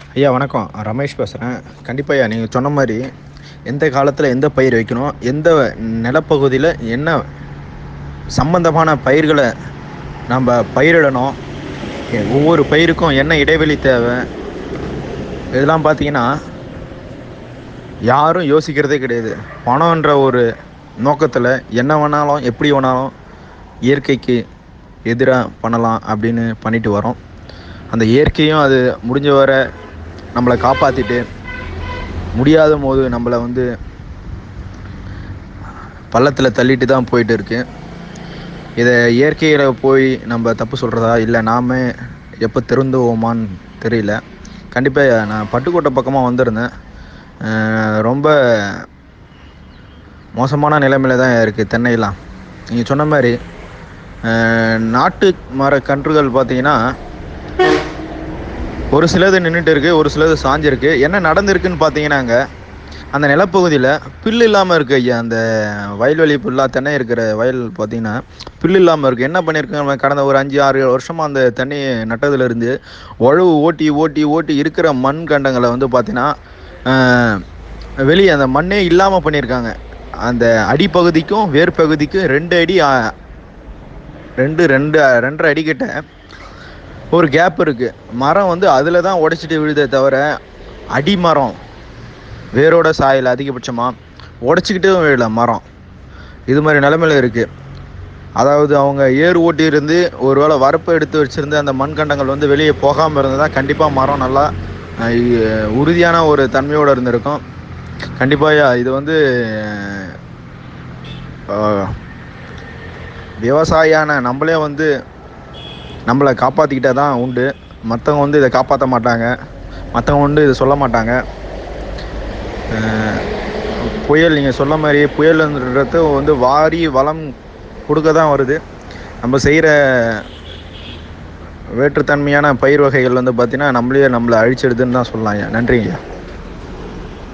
ஐயா வணக்கம் ரமேஷ் பேசுகிறேன் கண்டிப்பாக ஐயா நீங்கள் சொன்ன மாதிரி எந்த காலத்தில் எந்த பயிர் வைக்கணும் எந்த நிலப்பகுதியில் என்ன சம்பந்தமான பயிர்களை நம்ம பயிரிடணும் எ- ஒவ்வொரு பயிருக்கும் என்ன இடைவெளி தேவை இதெல்லாம் பார்த்தீங்கன்னா யாரும் யோசிக்கிறதே கிடையாது பணம்ன்ற ஒரு நோக்கத்தில் என்ன வேணாலும் எப்படி வேணாலும் இயற்கைக்கு எதிராக பண்ணலாம் அப்படின்னு பண்ணிட்டு வரோம் அந்த இயற்கையும் அது முடிஞ்ச வரை நம்மளை காப்பாற்றிட்டு முடியாத போது நம்மளை வந்து பள்ளத்தில் தள்ளிட்டு தான் போயிட்டு இருக்கு இதை இயற்கையில் போய் நம்ம தப்பு சொல்கிறதா இல்லை நாம எப்போ திருந்துவோமான்னு தெரியல கண்டிப்பாக நான் பட்டுக்கோட்டை பக்கமாக வந்திருந்தேன் அஹ் ரொம்ப மோசமான நிலைமையில தான் இருக்குது தென்னையெல்லாம் நீங்கள் சொன்ன மாதிரி அஹ் நாட்டு மர கன்றுகள் பார்த்தீங்கன்னா ஒரு சிலது நின்றுட்டு இருக்கு ஒரு சிலது சாஞ்சிருக்கு என்ன நடந்திருக்குன்னு பார்த்தீங்கன்னாங்க அந்த நிலப்பகுதியில் புல் இல்லாமல் இருக்கு ஐயா அந்த வயல்வெளி புல்லாக தென்னை இருக்கிற வயல் பார்த்தீங்கன்னா புல் இல்லாமல் இருக்குது என்ன பண்ணியிருக்காங்க கடந்த ஒரு அஞ்சு ஆறு வருஷமாக அந்த தென்னையை நட்டதுலேருந்து உழவு ஓட்டி ஓட்டி ஓட்டி இருக்கிற மண் கண்டங்களை வந்து பார்த்தீங்கன்னா வெளியே அந்த மண்ணே இல்லாமல் பண்ணியிருக்காங்க அந்த அடிப்பகுதிக்கும் வேர் பகுதிக்கும் ரெண்டு அடி ஆ, ரெண்டு ரெண்டு ரெண்டரை அடிக்கிட்ட ஒரு கேப் இருக்குது மரம் வந்து அதில் தான் உடைச்சிட்டு விழுதே தவிர அடிமரம் வேரோட சாயல் அதிகபட்சமாக உடச்சிக்கிட்டே விழல மரம் இது மாதிரி நிலமையில இருக்குது அதாவது அவங்க ஏர் ஓட்டி இருந்து ஒருவேளை வரப்பு எடுத்து வச்சிருந்து அந்த மண்கண்டங்கள் வந்து வெளியே போகாமல் இருந்ததா கண்டிப்பாக மரம் நல்லா அஹ், இ- உறுதியான ஒரு தன்மையோடு இருந்திருக்கும் கண்டிப்பாக இது வந்து அஹ், விவசாயியான நம்மளே வந்து நம்மளை காப்பாற்றிக்கிட்டே தான் உண்டு மற்றவங்க வந்து இதை காப்பாற்ற மாட்டாங்க மற்றவங்க வந்து இதை சொல்ல மாட்டாங்க அஹ் புயல் நீங்கள் சொல்ல மாதிரி புயல்ன்றது வந்து வாரி வளம் கொடுக்க தான் வருது நம்ம செய்கிற வேற்றுத்தன்மையான பயிர் வகைகள் வந்து பார்த்திங்கன்னா நம்மளே நம்மளை அழிச்சிடுதுன்னு தான் சொல்லலாம் ஐயா நன்றிங்க ஐயா